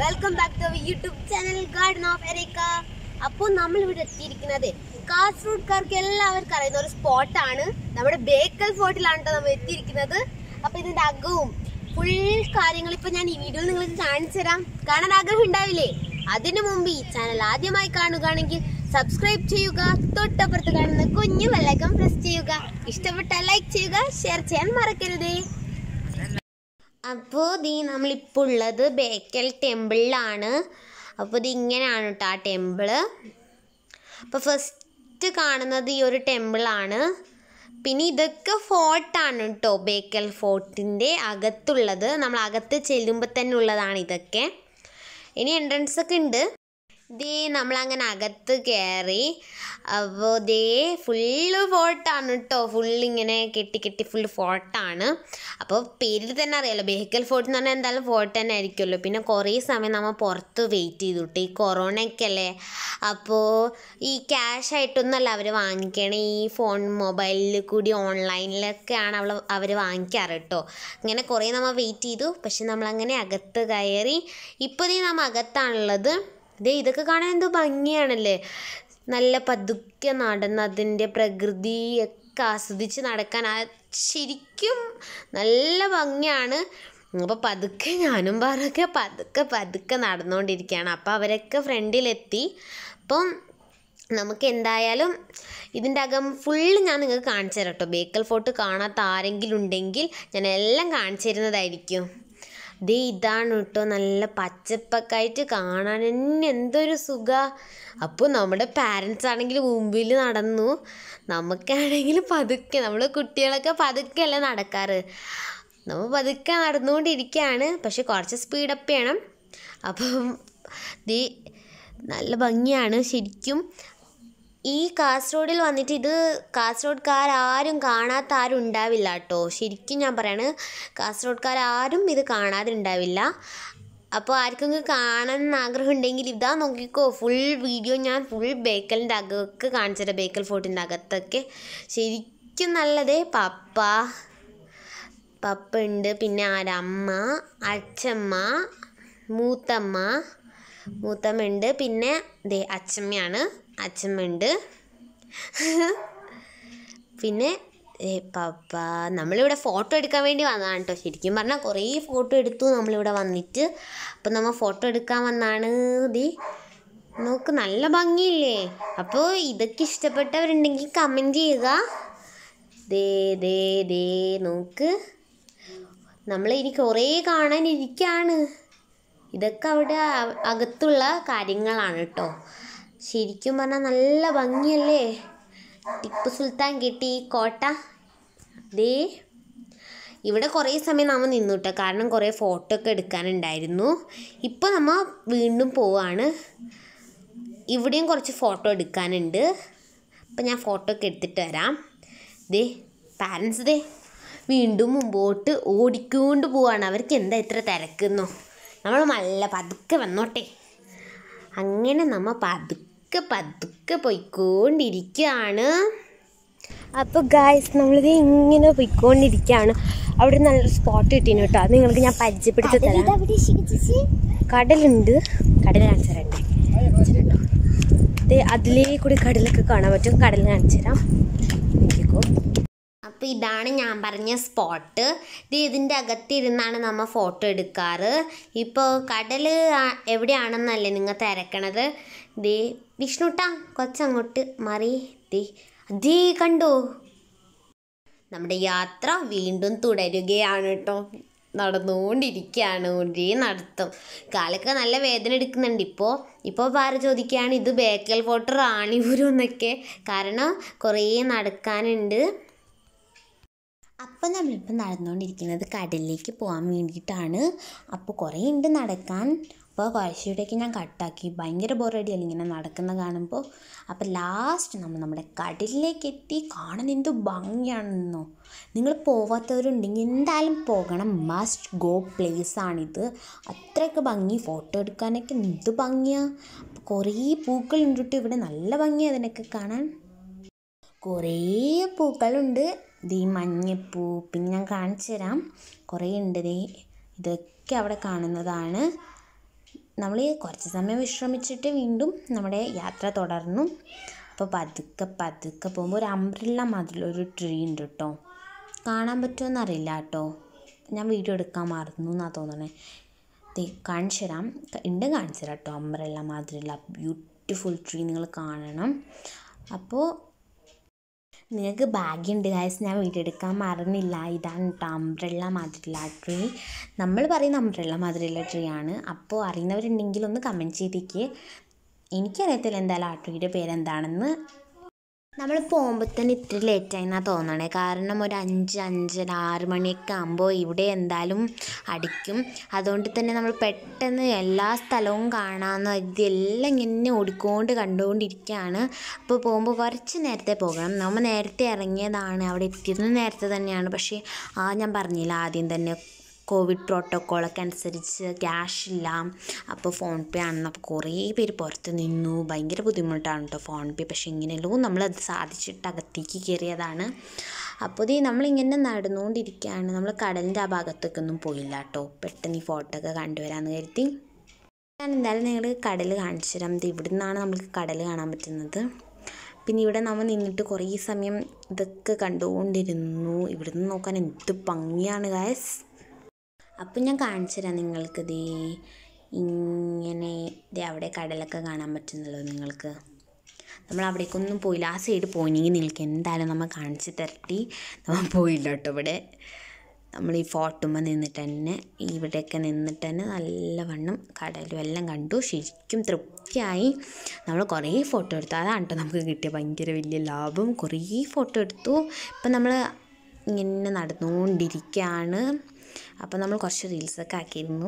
welcome back to YouTube channel garden of Erica അപ്പോൾ നമ്മൾ ഇവിടെ എത്തിയിരിക്കുന്നത് കാസർഗോഡ്കാർക്ക് എല്ലാവർക്കും അറിയുന്ന ഒരു സ്പോട്ടാണ് നമ്മുടെ ബേക്കൽ ഫോർട്ടിലാണ് ട്ടോ നമ്മൾ എത്തിയിരിക്കുന്നത് അപ്പൊ ഇതിന്റെ അകവും ഫുൾ കാര്യങ്ങൾ ഇപ്പൊ ഞാൻ ഈ വീഡിയോയിൽ നിങ്ങൾക്ക് കാണിച്ചു തരാം കാണാൻ ആഗ്രഹം ഉണ്ടാവില്ലേ അതിനു മുമ്പ് ഈ ചാനൽ ആദ്യമായി കാണുകയാണെങ്കിൽ സബ്സ്ക്രൈബ് ചെയ്യുക തൊട്ടപ്പുറത്ത് കാണുന്ന കുഞ്ഞു വെള്ളക്കം പ്രസ് ചെയ്യുക ഇഷ്ടപ്പെട്ടാൽ ലൈക്ക് ചെയ്യുക ഷെയർ ചെയ്യാൻ മറക്കരുതേ അപ്പോൾ ദീ നമ്മളിപ്പോൾ ഉള്ളത് ബേക്കൽ ടെമ്പിളിലാണ് അപ്പോൾ ഇത് ഇങ്ങനെയാണ് കേട്ടോ ആ ടെമ്പിള് അപ്പോൾ ഫസ്റ്റ് കാണുന്നത് ഈ ഒരു ടെമ്പിളാണ് പിന്നെ ഇതൊക്കെ ഫോർട്ടാണ് കേട്ടോ ബേക്കൽ ഫോർട്ടിൻ്റെ അകത്തുള്ളത് നമ്മൾ അകത്ത് ചെല്ലുമ്പോൾ തന്നെ ഉള്ളതാണ് ഇതൊക്കെ ഇനി എൻട്രൻസ് ഒക്കെ ഉണ്ട് ദേ നമ്മളങ്ങനെ അകത്ത് കയറി അപ്പോൾ ദേ ഫുള്ള് ഫോർട്ടാണ് കേട്ടോ ഫുൾ ഇങ്ങനെ കെട്ടി കെട്ടി ഫുള്ള് ഫോർട്ടാണ് അപ്പോൾ പേരിൽ തന്നെ അറിയാലോ ബേക്കൽ ഫോർട്ട് എന്ന് പറഞ്ഞാൽ എന്തായാലും ഫോർട്ട് തന്നെ ആയിരിക്കുമല്ലോ പിന്നെ കുറേ സമയം നമ്മൾ പുറത്ത് വെയിറ്റ് ചെയ്തു കേട്ടോ ഈ കൊറോണയൊക്കെ അല്ലേ അപ്പോൾ ഈ ക്യാഷ് ആയിട്ടൊന്നുമല്ല അവർ വാങ്ങിക്കണേ ഈ ഫോൺ മൊബൈലിൽ കൂടി ഓൺലൈനിലൊക്കെയാണ് അവൾ അവർ വാങ്ങിക്കാറ് കേട്ടോ അങ്ങനെ കുറേ നമ്മൾ വെയിറ്റ് ചെയ്തു പക്ഷെ നമ്മളങ്ങനെ അകത്ത് കയറി ഇപ്പോൾ ദേ നമ്മൾ അകത്താണുള്ളത് ദേ ഇതൊക്കെ കാണാൻ എന്തോ ഭംഗിയാണല്ലേ നല്ല പതുക്കെ നടന്ന് അതിൻ്റെ പ്രകൃതിയൊക്കെ ആസ്വദിച്ച് നടക്കാൻ ആ ശരിക്കും നല്ല ഭംഗിയാണ് അപ്പോൾ പതുക്കെ ഞാനും പാറൊക്കെ പതുക്കെ പതുക്കെ നടന്നുകൊണ്ടിരിക്കുകയാണ് അപ്പോൾ അവരൊക്കെ ഫ്രണ്ടിലെത്തി അപ്പം നമുക്ക് എന്തായാലും ഇതിൻ്റെ അകം ഫുള്ള് ഞാൻ നിങ്ങൾക്ക് കാണിച്ചു തരാം കേട്ടോ ബേക്കൽ ഫോർട്ട് കാണാത്ത ആരെങ്കിലും ഉണ്ടെങ്കിൽ ഞാൻ എല്ലാം കാണിച്ചു തരുന്നതായിരിക്കും ദേ ഇതാണ് കേട്ടോ നല്ല പച്ചപ്പൊക്കെ ആയിട്ട് കാണാൻ തന്നെ എന്തൊരു സുഖ അപ്പോൾ നമ്മുടെ പാരൻസ് ആണെങ്കിൽ മുമ്പിൽ നടന്നു നമുക്കാണെങ്കിൽ പതുക്കെ നമ്മൾ കുട്ടികളൊക്കെ പതുക്കെ അല്ലേ നടക്കാറ് നമ്മൾ പതുക്കെ നടന്നുകൊണ്ടിരിക്കുകയാണ് പക്ഷെ കുറച്ച് സ്പീഡപ്പ് ചെയ്യണം അപ്പം ദേ നല്ല ഭംഗിയാണ് ശരിക്കും ഈ കാസർഗോഡിൽ വന്നിട്ട് ഇത് കാസർഗോഡ്കാരും കാണാത്ത ആരും ഉണ്ടാവില്ല കേട്ടോ ശരിക്കും ഞാൻ പറയാണ് കാസർഗോഡ്കാരും ഇത് കാണാതെ ഉണ്ടാവില്ല അപ്പോൾ ആർക്കെങ്കിലും കാണാൻ ആഗ്രഹം ഉണ്ടെങ്കിൽ ഇതാ നോക്കിക്കോ ഫുൾ വീഡിയോ ഞാൻ ഫുൾ ബേക്കലിൻ്റെ അകമൊക്കെ കാണിച്ചുതരാം ബേക്കൽ ഫോർട്ടിൻ്റെ അകത്തൊക്കെ ശരിക്കും നല്ലതേ പപ്പ പപ്പ ഉണ്ട് പിന്നെ ആരമ്മ അച്ഛമ്മ മൂത്തമ്മ മൂത്തമ്മ ഉണ്ട് പിന്നെ ദേ അച്ഛമ്മയാണ് അച്ഛമ്മ ഉണ്ട് പിന്നെ ഏ പപ്പ നമ്മളിവിടെ ഫോട്ടോ എടുക്കാൻ വേണ്ടി വന്നതാണ് കേട്ടോ ശരിക്കും പറഞ്ഞാൽ കുറേ ഫോട്ടോ എടുത്തു നമ്മളിവിടെ വന്നിട്ട് അപ്പം നമ്മൾ ഫോട്ടോ എടുക്കാൻ വന്നാണ് ദേ നോക്ക് നല്ല ഭംഗിയില്ലേ അപ്പോൾ ഇതൊക്കെ ഇഷ്ടപ്പെട്ടവരുണ്ടെങ്കിൽ കമൻറ്റ് ചെയ്യുക ദേ ദേ ദേ നോക്ക് നമ്മൾ ഇനി കുറേ കാണാനിരിക്കുകയാണ് ഇതൊക്കെ അവിടെ അ- അകത്തുള്ള കാര്യങ്ങളാണ് കേട്ടോ ശരിക്കും പറഞ്ഞാൽ നല്ല ഭംഗിയല്ലേ ടിപ്പു സുൽത്താൻ കെട്ടി ഈ കോട്ട ദേ ഇവിടെ കുറേ സമയം നമ്മൾ നിന്നു കേട്ടോ കാരണം കുറേ ഫോട്ടോ ഒക്കെ എടുക്കാനുണ്ടായിരുന്നു ഇപ്പോൾ നമ്മൾ വീണ്ടും പോവാണ് ഇവിടെയും കുറച്ച് ഫോട്ടോ എടുക്കാനുണ്ട് അപ്പം ഞാൻ ഫോട്ടോ ഒക്കെ എടുത്തിട്ട് വരാം ദേ പാരൻസ് ദേ വീണ്ടും മുമ്പോട്ട് ഓടിക്കൊണ്ട് പോവാണ് അവർക്ക് എന്താ ഇത്ര തിരക്കുന്നോ നമ്മൾ നല്ല പതുക്കെ വന്നോട്ടെ അങ്ങനെ നമ്മ പതുക്കെ പതുക്കെ പോയിക്കൊണ്ടിരിക്കുകയാണ് അപ്പോൾ ഗായ്സ് നമ്മളിത് ഇങ്ങനെ പോയിക്കൊണ്ടിരിക്കുകയാണ് അവിടെ നല്ലൊരു സ്പോട്ട് കിട്ടീന് കേട്ടോ അത് നിങ്ങൾക്ക് ഞാൻ പരിചയപ്പെടുത്തി തരാം കടലുണ്ട് കടൽ കാണിച്ചു തരട്ടെ കാണിച്ചു ദേ അതിലേ കൂടി കടലൊക്കെ കാണാൻ പറ്റും കടൽ കാണിച്ചു തരാം നോക്കിക്കോ അപ്പോൾ ഇതാണ് ഞാൻ പറഞ്ഞ സ്പോട്ട് ഇത് ഇതിൻ്റെ അകത്തിരുന്നാണ് നമ്മൾ ഫോട്ടോ എടുക്കാറ് ഇപ്പോൾ കടൽ ആ- എവിടെയാണെന്നല്ലേ നിങ്ങൾ തിരക്കണത് ദേ വിഷ്ണുട്ടാ കൊച്ചങ്ങോട്ട് മാറി ദേ അതേ കണ്ടോ നമ്മുടെ യാത്ര വീണ്ടും തുടരുകയാണ് കേട്ടോ നടന്നുകൊണ്ടിരിക്കുകയാണ് ഒരേ നടത്തം കാലൊക്കെ നല്ല വേദന എടുക്കുന്നുണ്ട് ഇപ്പോൾ ഇപ്പോൾ പാര ചോദിക്കുകയാണ് ഇത് ബേക്കൽ ഫോർട്ട് റാണിപുരം എന്നൊക്കെ കാരണം കുറേ നടക്കാനുണ്ട് അപ്പം നമ്മളിപ്പോൾ നടന്നുകൊണ്ടിരിക്കുന്നത് കടലിലേക്ക് പോകാൻ വേണ്ടിയിട്ടാണ് അപ്പോൾ കുറേ ഉണ്ട് നടക്കാൻ അപ്പോൾ കുറച്ചുകൂടെയൊക്കെ ഞാൻ കട്ടാക്കി ഭയങ്കര ബോറടിയല്ല ഇങ്ങനെ നടക്കുന്ന കാണുമ്പോൾ അപ്പോൾ ലാസ്റ്റ് നമ്മൾ നമ്മുടെ കടലിലേക്ക് എത്തി കാണാൻ എന്ത് ഭംഗിയാണെന്നോ നിങ്ങൾ പോവാത്തവരുണ്ടെങ്കിൽ എന്തായാലും പോകണം മസ്റ്റ് ഗോ പ്ലേസ് ആണിത് അത്രയൊക്കെ ഭംഗി ഫോട്ടോ എടുക്കാനൊക്കെ എന്ത് ഭംഗിയാണ് അപ്പോൾ കുറേ പൂക്കളുണ്ട് കേട്ടോ ഇവിടെ നല്ല ഭംഗിയാണ് അതിനൊക്കെ കാണാൻ കുറേ പൂക്കളുണ്ട് ദീ മഞ്ഞപ്പൂ പിന്നെ ഞാൻ കാണിച്ചു തരാം കുറേ ഉണ്ട് ദേ ഇതൊക്കെ അവിടെ കാണുന്നതാണ് നമ്മൾ കുറച്ച് സമയം വിശ്രമിച്ചിട്ട് വീണ്ടും നമ്മുടെ യാത്ര തുടർന്നു അപ്പോൾ പതുക്കെ പതുക്കെ പോകുമ്പോൾ ഒരു അംബ്രല്ല മാതിരിയുള്ള ഒരു ട്രീ ഉണ്ട് കേട്ടോ കാണാൻ പറ്റുമോ അറിയില്ല കേട്ടോ ഞാൻ വീഡിയോ എടുക്കാൻ മറന്നു എന്നാണ് തോന്നണേ ദേ കാണിച്ചു തരാം ഉണ്ട് കാണിച്ചു തരാം കേട്ടോ അംബ്രല്ല മാതിരിയുള്ള ബ്യൂട്ടിഫുൾ ട്രീ നിങ്ങൾ കാണണം അപ്പോൾ നിങ്ങൾക്ക് ഭാഗ്യമുണ്ട് ഗായസ് ഞാൻ വീഡിയോ എടുക്കാൻ മറന്നില്ല ഇതാണ് കേട്ടോ അംബ്രല്ല മാതിരിയുള്ള ട്രീ നമ്മൾ പറയുന്ന അംബ്രല്ല മാതിരിയുള്ള ട്രീ ആണ് അപ്പോൾ അറിയുന്നവരുണ്ടെങ്കിൽ ഒന്ന് കമൻറ്റ് ചെയ്തേക്ക് എനിക്കറിയത്തില്ല എന്തായാലും ആ ട്രീയുടെ പേരെന്താണെന്ന് നമ്മൾ പോകുമ്പോൾ തന്നെ ഇത്തിരി ലേറ്റായി എന്നാണ് തോന്നണേ കാരണം ഒരു അഞ്ച് അഞ്ചര ആറ് മണിയൊക്കെ ആകുമ്പോൾ ഇവിടെ എന്തായാലും അടിക്കും അതുകൊണ്ട് തന്നെ നമ്മൾ പെട്ടെന്ന് എല്ലാ സ്ഥലവും കാണാമെന്ന് ഇതെല്ലാം ഇങ്ങനെ ഓടിക്കൊണ്ട് കണ്ടുകൊണ്ടിരിക്കുകയാണ് അപ്പോൾ പോകുമ്പോൾ കുറച്ച് നേരത്തെ പോകണം നമ്മൾ നേരത്തെ ഇറങ്ങിയതാണ് അവിടെ എത്തിയത് നേരത്തെ തന്നെയാണ് പക്ഷേ ആ ഞാൻ പറഞ്ഞില്ല ആദ്യം തന്നെ കോവിഡ് പ്രോട്ടോക്കോളൊക്കെ അനുസരിച്ച് ക്യാഷ് ഇല്ല അപ്പോൾ ഫോൺ പേ ആണെന്ന് അപ്പോൾ കുറേ പേര് പുറത്ത് നിന്നു ഭയങ്കര ബുദ്ധിമുട്ടാണ് കേട്ടോ ഫോൺ പേ പക്ഷേ ഇങ്ങനെയല്ലോ നമ്മളത് സാധിച്ചിട്ട് അകത്തേക്ക് കയറിയതാണ് അപ്പോൾ ഇത് നമ്മളിങ്ങനെ നടന്നുകൊണ്ടിരിക്കുകയാണ് നമ്മൾ കടലിൻ്റെ ആ ഭാഗത്തേക്കൊന്നും പോയില്ല കേട്ടോ പെട്ടെന്ന് ഈ ഫോട്ടോ ഒക്കെ കണ്ടുവരാമെന്ന് കരുതി ഞാൻ എന്തായാലും നിങ്ങൾ കടൽ കാണിച്ചു തരാം ഇത് ഇവിടെ നിന്നാണ് നമുക്ക് കടൽ കാണാൻ പറ്റുന്നത് പിന്നെ ഇവിടെ നമ്മൾ നിന്നിട്ട് കുറേ സമയം ഇതൊക്കെ കണ്ടുകൊണ്ടിരുന്നു ഇവിടെ നിന്ന് നോക്കാൻ എന്ത് ഭംഗിയാണ് ഗായസ് അപ്പം ഞാൻ കാണിച്ചു തരാം നിങ്ങൾക്ക് ദേ ഇങ്ങനെ ദേ അവിടെ കടലൊക്കെ കാണാൻ പറ്റുന്നല്ലോ നിങ്ങൾക്ക് നമ്മൾ അവിടേക്കൊന്നും പോയില്ല ആ സൈഡ് പോയിനെങ്കിൽ നിങ്ങൾക്ക് എന്തായാലും നമ്മൾ കാണിച്ച് തരട്ടി നമ്മൾ പോയില്ല കേട്ടോ ഇവിടെ നമ്മൾ ഈ ഫോട്ടുമ്പോൾ നിന്നിട്ട് തന്നെ ഇവിടെയൊക്കെ നിന്നിട്ട് തന്നെ നല്ലവണ്ണം കടലും എല്ലാം കണ്ടു ശരിക്കും തൃപ്തിയായി നമ്മൾ കുറേ ഫോട്ടോ എടുത്തു അതാണ് കേട്ടോ നമുക്ക് കിട്ടിയ ഭയങ്കര വലിയ ലാഭം കുറേ ഫോട്ടോ എടുത്തു ഇപ്പം നമ്മൾ ഇങ്ങനെ നടന്നുകൊണ്ടിരിക്കുകയാണ് അപ്പോൾ നമ്മൾ കുറച്ച് റീൽസൊക്കെ ആക്കിയിരുന്നു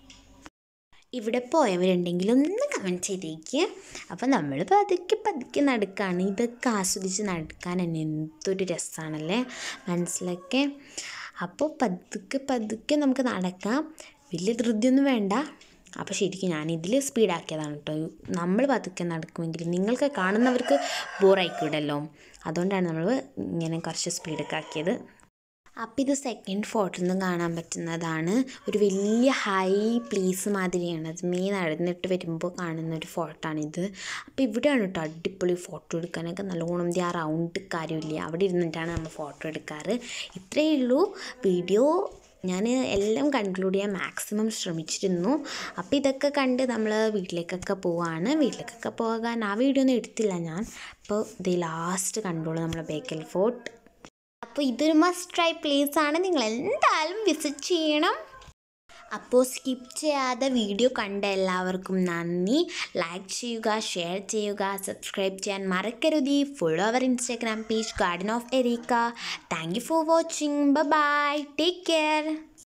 ഇവിടെ പോയവരുണ്ടെങ്കിൽ ഒന്ന് കമൻറ്റ് ചെയ്തേക്ക് അപ്പോൾ നമ്മൾ പതുക്കെ പതുക്കെ നടക്കുകയാണ് ഇതൊക്കെ ആസ്വദിച്ച് നടക്കാൻ തന്നെ എന്തൊരു രസമാണല്ലേ മനസ്സിലൊക്കെ അപ്പോൾ പതുക്കെ പതുക്കെ നമുക്ക് നടക്കാം വലിയ ധൃതിയൊന്നും വേണ്ട അപ്പോൾ ശരിക്കും ഞാൻ ഇതിൽ സ്പീഡാക്കിയതാണ് കേട്ടോ നമ്മൾ പതുക്കെ നടക്കുമെങ്കിൽ നിങ്ങൾക്ക് കാണുന്നവർക്ക് ബോറായിക്കൂടല്ലോ അതുകൊണ്ടാണ് നമ്മൾ ഇങ്ങനെ കുറച്ച് സ്പീഡൊക്കെ ആക്കിയത് അപ്പോൾ ഇത് സെക്കൻഡ് ഫോട്ടോയിൽ നിന്ന് കാണാൻ പറ്റുന്നതാണ് ഒരു വലിയ ഹൈ പ്ലേസ് മാതിരിയാണ് അത് മീ നടന്നിട്ട് വരുമ്പോൾ കാണുന്ന ഒരു ഫോട്ടോ ആണിത് അപ്പോൾ ഇവിടെയാണ് കേട്ടോ അടിപൊളി ഫോട്ടോ എടുക്കാനൊക്കെ നല്ലോണം ആ റൗണ്ട് കാര്യമില്ല അവിടെ ഇരുന്നിട്ടാണ് നമ്മൾ ഫോട്ടോ എടുക്കാറ് ഇത്രയേ ഉള്ളൂ വീഡിയോ ഞാൻ എല്ലാം കൺക്ലൂഡ് ചെയ്യാൻ മാക്സിമം ശ്രമിച്ചിരുന്നു അപ്പോൾ ഇതൊക്കെ കണ്ട് നമ്മൾ വീട്ടിലേക്കൊക്കെ പോവാണ് വീട്ടിലേക്കൊക്കെ പോകാൻ ആ വീഡിയോ ഒന്നും എടുത്തില്ല ഞാൻ അപ്പോൾ ഇത് ലാസ്റ്റ് കണ്ടോളൂ നമ്മളെ ബേക്കൽ ഫോർട്ട് അപ്പോൾ ഇതൊരു മസ്റ്റ് ട്രൈ പ്ലേസ് ആണ് നിങ്ങൾ എന്തായാലും വിസിറ്റ് ചെയ്യണം അപ്പോൾ സ്കിപ്പ് ചെയ്യാതെ വീഡിയോ കണ്ട എല്ലാവർക്കും നന്ദി ലൈക്ക് ചെയ്യുക ഷെയർ ചെയ്യുക സബ്സ്ക്രൈബ് ചെയ്യാൻ മറക്കരുത് follow our Instagram page garden of Erica thank you for watching bye take care